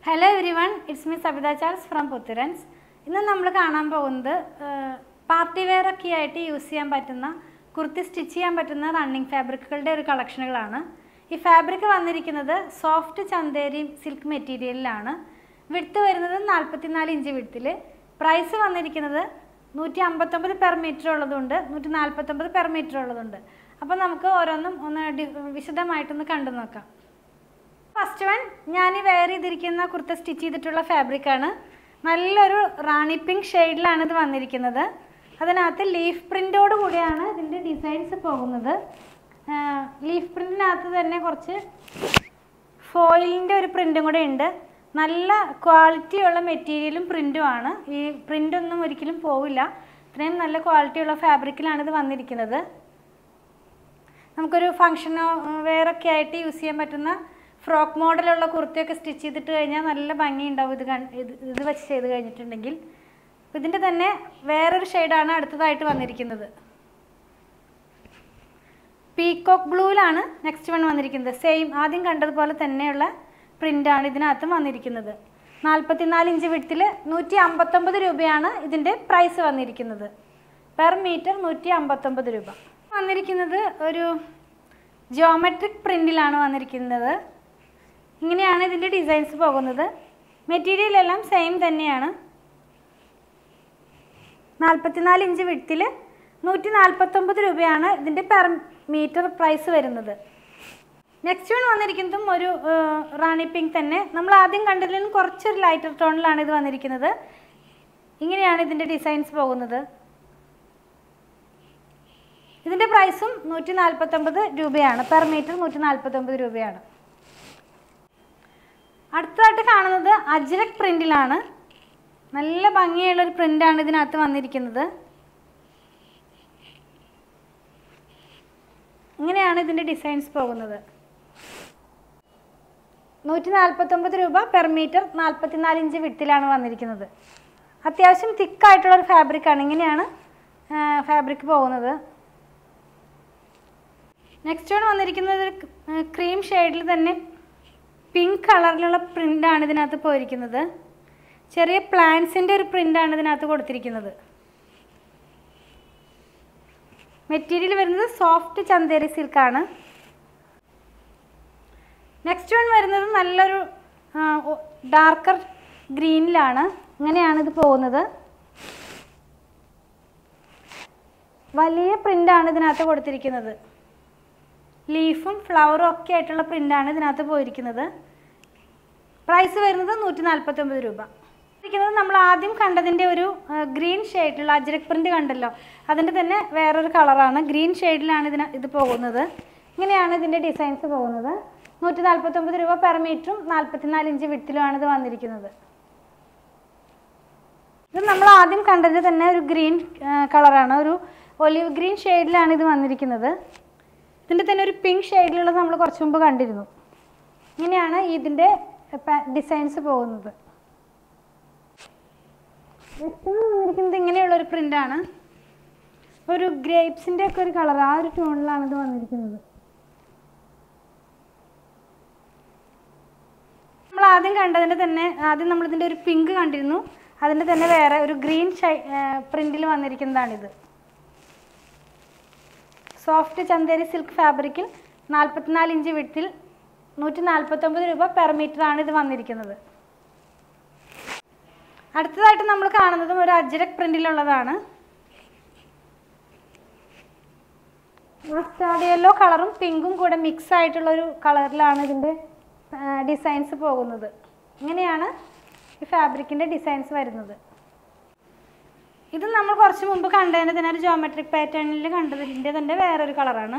hello everyone it's me Sabitha Charles from Putturans ഇന്ന് നമ്മൾ കാണാൻ പോകുന്നത് പാർട്ടി വെയർ ഒക്കെ ആയിട്ട് യൂസ് ചെയ്യാൻ പറ്റുന്ന കുർത്തി സ്റ്റിച്ച് ചെയ്യാൻ പറ്റുന്ന റണ്ണിങ് ഫാബ്രിക്കുകളുടെ ഒരു കളക്ഷനുകളാണ് ഈ ഫാബ്രിക് വന്നിരിക്കുന്നത് സോഫ്റ്റ് ചന്തേരി സിൽക്ക് മെറ്റീരിയലിലാണ് വിടുത്ത് വരുന്നത് നാൽപ്പത്തിനാല് ഇഞ്ച് വിടുത്തിൽ പ്രൈസ് വന്നിരിക്കുന്നത് നൂറ്റി അമ്പത്തൊമ്പത് പെർ മീറ്റർ ഉള്ളതുണ്ട് നൂറ്റി നാൽപ്പത്തൊമ്പത് പെർ മീറ്റർ ഉള്ളതുണ്ട് അപ്പോൾ നമുക്ക് ഓരോന്നും ഒന്ന് ഡി വിശദമായിട്ടൊന്ന് കണ്ടു നോക്കാം ഫസ്റ്റ് വൺ ഞാൻ വെയർ ചെയ്തിരിക്കുന്ന കുർത്ത സ്റ്റിച്ച് ചെയ്തിട്ടുള്ള ഫാബ്രിക്കാണ് നല്ലൊരു റാണി പിങ്ക് ഷെയ്ഡിലാണ് ഇത് വന്നിരിക്കുന്നത് അതിനകത്ത് ലീഫ് പ്രിൻ്റോട് കൂടിയാണ് ഇതിൻ്റെ ഡിസൈൻസ് പോകുന്നത് ലീഫ് പ്രിൻറ്റിനകത്ത് തന്നെ കുറച്ച് ഫോയിലിൻ്റെ ഒരു പ്രിൻറ്റും കൂടെ ഉണ്ട് നല്ല ക്വാളിറ്റിയുള്ള മെറ്റീരിയലും പ്രിൻറ്റുമാണ് ഈ പ്രിൻ്റൊന്നും ഒരിക്കലും പോവില്ല ഇത്രയും നല്ല ക്വാളിറ്റിയുള്ള ഫാബ്രിക്കിലാണ് ഇത് വന്നിരിക്കുന്നത് നമുക്കൊരു ഫങ്ഷനോ വെയറൊക്കെ ആയിട്ട് യൂസ് ചെയ്യാൻ പറ്റുന്ന ഫ്രോക്ക് മോഡലുള്ള കുർത്തിയൊക്കെ സ്റ്റിച്ച് ചെയ്തിട്ട് കഴിഞ്ഞാൽ നല്ല ഭംഗി ഉണ്ടാവും ഇത് കൺ ഇത് ഇത് വെച്ച് ചെയ്ത് കഴിഞ്ഞിട്ടുണ്ടെങ്കിൽ ഇതിൻ്റെ തന്നെ വേറൊരു ഷെയ്ഡാണ് അടുത്തതായിട്ട് വന്നിരിക്കുന്നത് പീക്കോക്ക് ബ്ലൂവിലാണ് നെക്സ്റ്റ് വൺ വന്നിരിക്കുന്നത് സെയിം ആദ്യം കണ്ടതുപോലെ തന്നെയുള്ള പ്രിൻ്റാണ് ഇതിനകത്തും വന്നിരിക്കുന്നത് നാൽപ്പത്തിനാല് ഇഞ്ച് വിടത്തിൽ നൂറ്റി അമ്പത്തൊമ്പത് രൂപയാണ് ഇതിൻ്റെ പ്രൈസ് വന്നിരിക്കുന്നത് പെർ മീറ്റർ നൂറ്റി അമ്പത്തൊമ്പത് രൂപ വന്നിരിക്കുന്നത് ഒരു ജോമെട്രിക് പ്രിൻറ്റിലാണ് വന്നിരിക്കുന്നത് ഇങ്ങനെയാണ് ഇതിൻ്റെ ഡിസൈൻസ് പോകുന്നത് മെറ്റീരിയൽ എല്ലാം സെയിം തന്നെയാണ് നാൽപ്പത്തിനാല് ഇഞ്ച് വിടത്തിൽ നൂറ്റി നാൽപ്പത്തൊമ്പത് രൂപയാണ് ഇതിൻ്റെ പെർ മീറ്റർ പ്രൈസ് വരുന്നത് നെക്സ്റ്റ് വൺ വന്നിരിക്കുന്നതും ഒരു റാണി പിങ്ക് തന്നെ നമ്മൾ ആദ്യം കണ്ടതിൽ നിന്ന് കുറച്ചൊരു ലൈറ്റർ ടോണിലാണ് ഇത് വന്നിരിക്കുന്നത് ഇങ്ങനെയാണ് ഇതിൻ്റെ ഡിസൈൻസ് പോകുന്നത് ഇതിൻ്റെ പ്രൈസും നൂറ്റി നാൽപ്പത്തൊമ്പത് രൂപയാണ് പെർ മീറ്റർ നൂറ്റി നാൽപ്പത്തൊമ്പത് രൂപയാണ് അടുത്തതായിട്ട് കാണുന്നത് അജ്രക് പ്രിൻറ്റിലാണ് നല്ല ഭംഗിയുള്ളൊരു പ്രിൻ്റാണ് ഇതിനകത്ത് വന്നിരിക്കുന്നത് ഇങ്ങനെയാണ് ഇതിൻ്റെ ഡിസൈൻസ് പോകുന്നത് നൂറ്റി നാൽപ്പത്തൊമ്പത് രൂപ പെർ മീറ്റർ നാൽപ്പത്തിനാല് ഇഞ്ച് വിട്ടിലാണ് വന്നിരിക്കുന്നത് അത്യാവശ്യം തിക്കായിട്ടുള്ളൊരു ഫാബ്രിക്കാണ് ഇങ്ങനെയാണ് ഫാബ്രിക് പോകുന്നത് നെക്സ്റ്റ് വൺ വന്നിരിക്കുന്നത് ഒരു ക്രീം ഷെയ്ഡിൽ തന്നെ പിങ്ക് കളറിലുള്ള പ്രിൻ്റാണ് ഇതിനകത്ത് പോയിരിക്കുന്നത് ചെറിയ പ്ലാന്റ്സിൻ്റെ ഒരു പ്രിൻ്റാണ് ഇതിനകത്ത് കൊടുത്തിരിക്കുന്നത് മെറ്റീരിയൽ വരുന്നത് സോഫ്റ്റ് ചന്തേരി സിൽക്കാണ് നെക്സ്റ്റ് വൺ വരുന്നത് നല്ലൊരു ഡാർക്കർ ഗ്രീനിലാണ് ഇങ്ങനെയാണ് ഇത് പോകുന്നത് വലിയ പ്രിൻ്റാണ് ഇതിനകത്ത് കൊടുത്തിരിക്കുന്നത് ലീഫും ഫ്ലവറും ഒക്കെ ആയിട്ടുള്ള പ്രിൻ്റാണ് ഇതിനകത്ത് പോയിരിക്കുന്നത് പ്രൈസ് വരുന്നത് നൂറ്റി നാൽപ്പത്തൊമ്പത് രൂപ ഇരിക്കുന്നത് നമ്മൾ ആദ്യം കണ്ടതിൻ്റെ ഒരു ഗ്രീൻ ഷെയ്ഡിലുള്ള അജ്രക് പ്രിൻ്റ് കണ്ടല്ലോ അതിൻ്റെ തന്നെ വേറൊരു കളറാണ് ഗ്രീൻ ഷെയ്ഡിലാണ് ഇതിന് ഇത് പോകുന്നത് ഇങ്ങനെയാണ് ഇതിൻ്റെ ഡിസൈൻസ് പോകുന്നത് നൂറ്റി നാൽപ്പത്തൊമ്പത് രൂപ പെർ മീറ്ററും നാൽപ്പത്തിനാല് ഇഞ്ച് വിട്ടിലുമാണ് ഇത് വന്നിരിക്കുന്നത് ഇത് നമ്മൾ ആദ്യം കണ്ടതിൻ്റെ തന്നെ ഒരു ഗ്രീൻ കളറാണ് ഒരു ഒലിവ് ഗ്രീൻ ഷെയ്ഡിലാണ് ഇത് വന്നിരിക്കുന്നത് ഇതിൻ്റെ തന്നെ ഒരു പിങ്ക് ഷെയ്ഡിലുള്ളത് നമ്മൾ കുറച്ച് മുമ്പ് കണ്ടിരുന്നു ഇങ്ങനെയാണ് ഇതിൻ്റെ ഡിസൈൻസ് പോകുന്നത് വന്നിരിക്കുന്നത് ഇങ്ങനെയുള്ളൊരു പ്രിൻ്റാണ് ഒരു ഗ്രേപ്സിൻ്റെ ഒക്കെ ഒരു കളർ ആ ഒരു ടോണിലാണ് ഇത് വന്നിരിക്കുന്നത് നമ്മൾ ആദ്യം കണ്ടതിൻ്റെ തന്നെ ആദ്യം നമ്മളിതിൻ്റെ ഒരു പിങ്ക് കണ്ടിരുന്നു അതിൻ്റെ തന്നെ വേറെ ഒരു ഗ്രീൻ ഷൈ പ്രിൻറ്റിൽ വന്നിരിക്കുന്നതാണിത് സോഫ്റ്റ് ചന്തേരി സിൽക്ക് ഫാബ്രിക്കിൽ നാൽപ്പത്തിനാല് ഇഞ്ച് വിട്ടിൽ നൂറ്റി നാൽപ്പത്തൊമ്പത് രൂപ പെർ മീറ്റർ ആണ് ഇത് വന്നിരിക്കുന്നത് അടുത്തതായിട്ട് നമ്മൾ കാണുന്നതും ഒരു അജ്രക് പ്രിന്റിലുള്ളതാണ് മസ്റ്റാർഡ് യെല്ലോ കളറും പിങ്കും കൂടെ മിക്സ് ആയിട്ടുള്ള ഒരു കളറിലാണ് ഇതിൻ്റെ ഡിസൈൻസ് പോകുന്നത് ഇങ്ങനെയാണ് ഈ ഫാബ്രിക്കിൻ്റെ ഡിസൈൻസ് വരുന്നത് ഇത് നമ്മൾ കുറച്ച് മുമ്പ് കണ്ടതിൻ്റെ തന്നെ ഒരു ജോമെട്രിക് പാറ്റേണിൽ കണ്ടതിൻ്റെ തന്നെ വേറൊരു കളറാണ്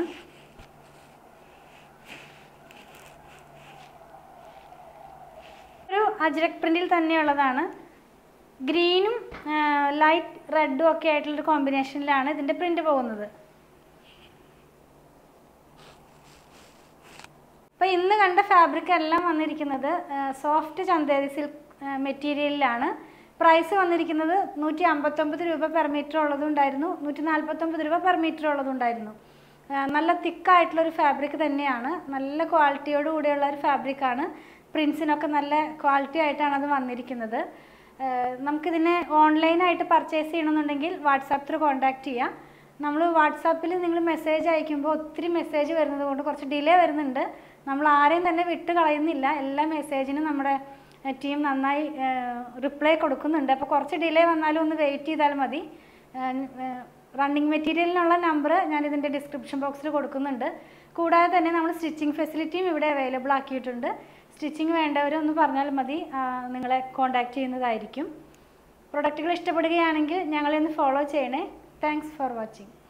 ഒരു അജ്രക് പ്രിന്റിൽ തന്നെയുള്ളതാണ് ഗ്രീനും ലൈറ്റ് റെഡും ഒക്കെ ആയിട്ടുള്ളൊരു കോമ്പിനേഷനിലാണ് ഇതിൻ്റെ പ്രിന്റ് പോകുന്നത് അപ്പോൾ ഇന്ന് കണ്ട ഫാബ്രിക് എല്ലാം വന്നിരിക്കുന്നത് സോഫ്റ്റ് ചന്തേരി സിൽക്ക് മെറ്റീരിയലിലാണ് പ്രൈസ് വന്നിരിക്കുന്നത് നൂറ്റി അമ്പത്തൊമ്പത് രൂപ പെർ മീറ്റർ ഉള്ളതുണ്ടായിരുന്നു നൂറ്റി നാൽപ്പത്തൊമ്പത് രൂപ പെർ മീറ്റർ ഉള്ളതുണ്ടായിരുന്നു നല്ല തിക്കായിട്ടുള്ളൊരു ഫാബ്രിക് തന്നെയാണ് നല്ല ക്വാളിറ്റിയോട് കൂടിയുള്ള ഒരു ഫാബ്രിക്കാണ് പ്രിൻസിനൊക്കെ നല്ല ക്വാളിറ്റി ആയിട്ടാണ് അത് വന്നിരിക്കുന്നത് ഏഹ് നമുക്കിതിനെ ഓൺലൈനായിട്ട് പർച്ചേസ് ചെയ്യണമെന്നുണ്ടെങ്കിൽ വാട്സാപ്പ് ത്രൂ കോൺടാക്റ്റ് ചെയ്യാം നമ്മൾ വാട്സാപ്പിൽ നിങ്ങൾ മെസ്സേജ് അയക്കുമ്പോൾ ഒത്തിരി മെസ്സേജ് വരുന്നത് കൊണ്ട് കുറച്ച് ഡിലേ വരുന്നുണ്ട് നമ്മൾ ആരെയും തന്നെ വിട്ട് കളയുന്നില്ല എല്ലാ മെസ്സേജിനും നമ്മുടെ ടീം നന്നായി റിപ്ലൈ കൊടുക്കുന്നുണ്ട് അപ്പോൾ കുറച്ച് ഡിലേ വന്നാലും ഒന്ന് വെയിറ്റ് ചെയ്താൽ മതി റണ്ണിങ് മെറ്റീരിയലിനുള്ള നമ്പർ ഞാൻ ഇതിൻ്റെ ഡിസ്ക്രിപ്ഷൻ ബോക്സിൽ കൊടുക്കുന്നുണ്ട് കൂടാതെ തന്നെ നമ്മൾ സ്റ്റിച്ചിങ് ഫെസിലിറ്റിയും ഇവിടെ അവൈലബിൾ ആക്കിയിട്ടുണ്ട് സ്റ്റിച്ചിങ് വേണ്ടവരൊന്ന് പറഞ്ഞാൽ മതി ആ, നിങ്ങളെ കോൺടാക്റ്റ് ചെയ്യുന്നതായിരിക്കും പ്രൊഡക്റ്റുകൾ ഇഷ്ടപ്പെടുകയാണെങ്കിൽ ഞങ്ങളെ ഒന്ന് ഫോളോ ചെയ്യണേ താങ്ക്സ് ഫോർ വാച്ചിങ്